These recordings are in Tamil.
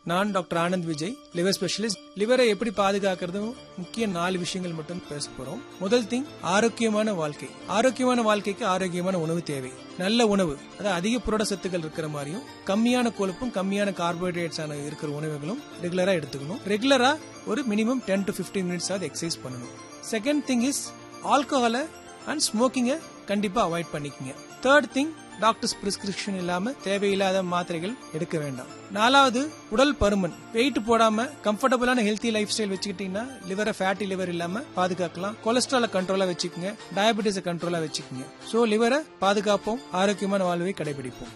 நான் doctor Anand Vijay liver specialist லிவரை எப்படி பாதுகாக்கிறதும் முக்கிய நாலு விஷயங்கள் மட்டும் பேச போறோம் முதல் திங் ஆரோக்கியமான வாழ்க்கை ஆரோக்கியமான வாழ்க்கைக்கு ஆரோக்கியமான உணவு தேவை நல்ல உணவு அதாவது அதிக புரட சத்துக்கள் இருக்கிற மாதிரியும் கம்மியான கொழுப்பும் கம்மியான கார்போஹைட்ரேட்ஸ் ஆன இருக்கிற உணவுகளும் ரெகுலரா எடுத்துக்கணும் ரெகுலரா ஒரு minimum ten to fifteen minutes ஆகுது எக்ஸசைஸ் பண்ணணும் செகண்ட் திங் இஸ் ஆல்கஹாலை அண்ட் ஸ்மோக்கிங்கை கண்டிப்பா அவாய்ட் பண்ணிக்கங்க தேர்ட் திங் டாக்டர்ஸ் பிரிஸ்கிரிப்ஷன் இல்லாம தேவையில்லாத மாத்திரைகள் எடுக்க வேண்டாம் நாலாவது உடல் பருமன் வெயிட் போடாம கம்ஃபர்டபுளான ஹெல்த்தி லைஃப் ஸ்டைல் வச்சுக்கிட்டீங்கன்னா லிவரை ஃபேட்டி லிவர் இல்லாம பாதுகாக்கலாம் கொலஸ்ட்ரால கண்ட்ரோலா வச்சுக்கோங்க டயபெட்டிஸை கண்ட்ரோலா வச்சுக்கோங்க சோ லிவரை பாதுகாப்போம் ஆரோக்கியமான வாழ்வை கடைபிடிப்போம்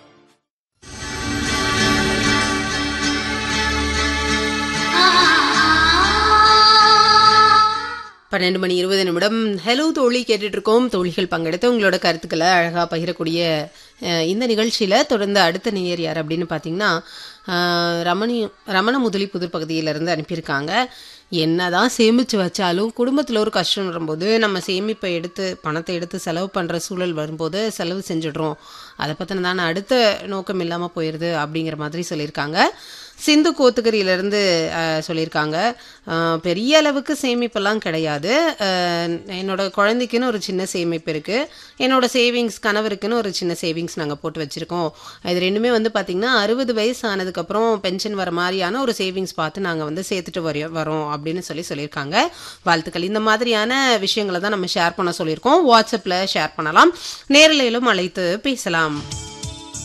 பன்னெண்டு மணி இருபது நிமிடம் ஹலோ தோழி கேட்டுட்டு இருக்கோம் தோழிகள் பங்கெடுத்து உங்களோட கருத்துக்களை அழகாக பகிரக்கூடிய அஹ், இந்த நிகழ்ச்சியில் தொடர்ந்து அடுத்த நேயர் யார் அப்படின்னு பார்த்தீங்கன்னா அஹ், ரமணி ரமண முதலி புதுர் பகுதியிலேருந்து அனுப்பியிருக்காங்க என்னதான் சேமித்து வச்சாலும் குடும்பத்தில் ஒரு கஷ்டம் வரும்போது நம்ம சேமிப்பை எடுத்து பணத்தை எடுத்து செலவு பண்ணுற சூழல் வரும்போது செலவு செஞ்சிடுறோம் அதை பற்றினதான அடுத்த நோக்கம் இல்லாமல் போயிடுது அப்படிங்கிற மாதிரி சொல்லியிருக்காங்க சிந்து கோத்துக்கரியிலேருந்து சொல்லியிருக்காங்க அஹ், பெரிய அளவுக்கு சேமிப்பெல்லாம் கிடையாது அஹ், என்னோட குழந்தைக்குன்னு ஒரு சின்ன சேமிப்பு இருக்குது என்னோட சேவிங்ஸ் கணவருக்குன்னு ஒரு சின்ன சேவிங்ஸ் நாங்கள் போட்டு வச்சுருக்கோம் இது ரெண்டுமே வந்து பார்த்திங்கன்னா அறுபது வயசு ஆனதுக்கப்புறம் பென்ஷன் வர மாதிரியான ஒரு சேவிங்ஸ் பார்த்து நாங்கள் வந்து சேர்த்துட்டு வரோம் வரோம் அப்படின்னு சொல்லி சொல்லியிருக்காங்க வாழ்த்துக்கள் இந்த மாதிரியான விஷயங்களை தான் நம்ம ஷேர் பண்ண சொல்லியிருக்கோம் வாட்ஸ்அப்பில் ஷேர் பண்ணலாம் நேரலையிலும் அழைத்து பேசலாம்